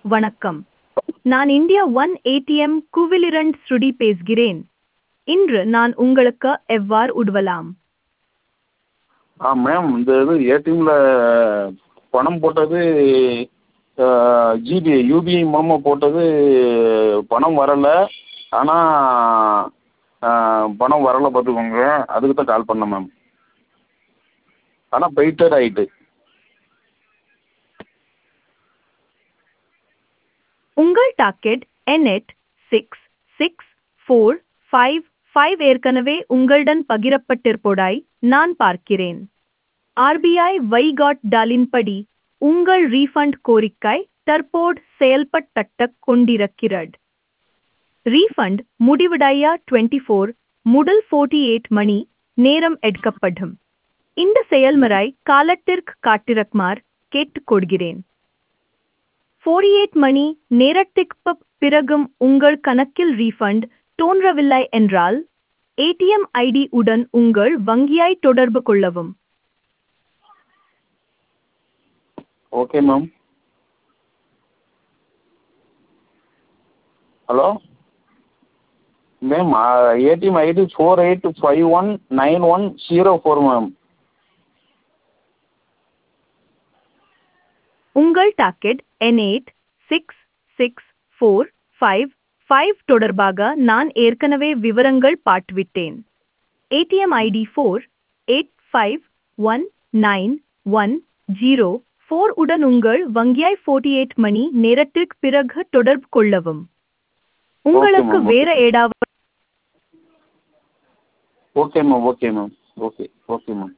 வணக்கம் நான் India one ATM குவிலிரண்ட் ஸ்ருடி பேசுகிறேன் இன்று நான் உங்களுக்கு எவ்வாறு உதவலாம் ஆ மேம் இந்த இது ஏடிஎம்மில் பணம் போட்டது ஜிபே யூபிஐ மூலமாக போட்டது பணம் வரலை ஆனால் பணம் வரலை பார்த்துக்கோங்க அதுக்கு தான் கால் பண்ணேன் மேம் ஆனால் பெய்டட் ஆகிட்டு உங்கள் docket N eight six six four five five ஏற்கனவே உங்களுடன் பகிரப்பட்டிருப்போடாய் நான் பார்க்கிறேன் ஆர்பிஐ வைகாட்டாலின்படி உங்கள் ரீஃபண்ட் கோரிக்கை தற்போது செயல்பட்ட கொண்டிருக்கிறது ரீஃபண்ட் முடிவடைய டுவெண்ட்டி ஃபோர் முதல் ஃபோர்ட்டி எயிட் மணி நேரம் எடுக்கப்படும் இந்த செயல்முறை காலத்திற்கு காட்டிருக்குமாறு கேட்டுக்கொள்கிறேன் ஃபோர்ட்டி எயிட் மணி நேரத்திற்கு பிறகும் உங்கள் கணக்கில் ரீஃபண்ட் தோன்றவில்லை என்றால் ஏடிஎம் ஐடி உடன் உங்கள் வங்கியை தொடர்பு கொள்ளவும் okay ma'am hello ma'am ATM ID four eight five one nine one zero four ma'am உங்கள் docket N eight six six four five five தொடர்பாக நான் ஏற்கனவே விவரங்கள் பாட்டுவிட்டேன் ATM ID four eight five one nine one zero four உடன் உங்கள் வங்கியாய் forty eight மணி நேரத்திற்கு பிறகு தொடர்பு கொள்ளவும் உங்களுக்கு ma'am. வேற ஏதாவது okay ma'am okay ma'am okay okay ma'am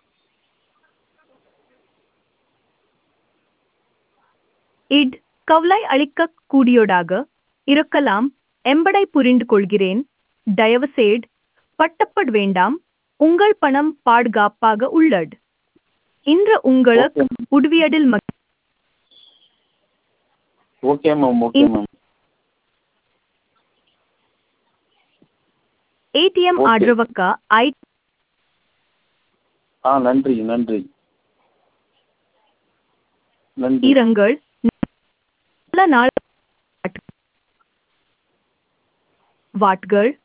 it கவலை அளிக்கக் கூடியதாக இருக்கலாம் என்பதை புரிந்து கொள்கிறேன் தயவுசெய்து பட்டப்பட வேண்டாம் உங்கள் பணம் பாதுகாப்பாக உள்ளது இன்று உங்களுக்கு ஓகே மேம் உதவியதில் மகிழ்ச்சி. Okay ma'am okay ma'am ATM okay. ஆதரவுக்கு ஐ ஆ நன்றி நன்றி நன்றி இரங்கள் நல்ல நாள் வாட்கள்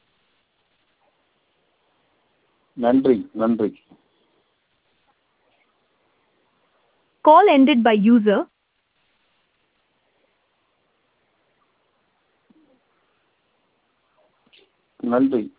நன்றி நன்றி கால் ended by user நன்றி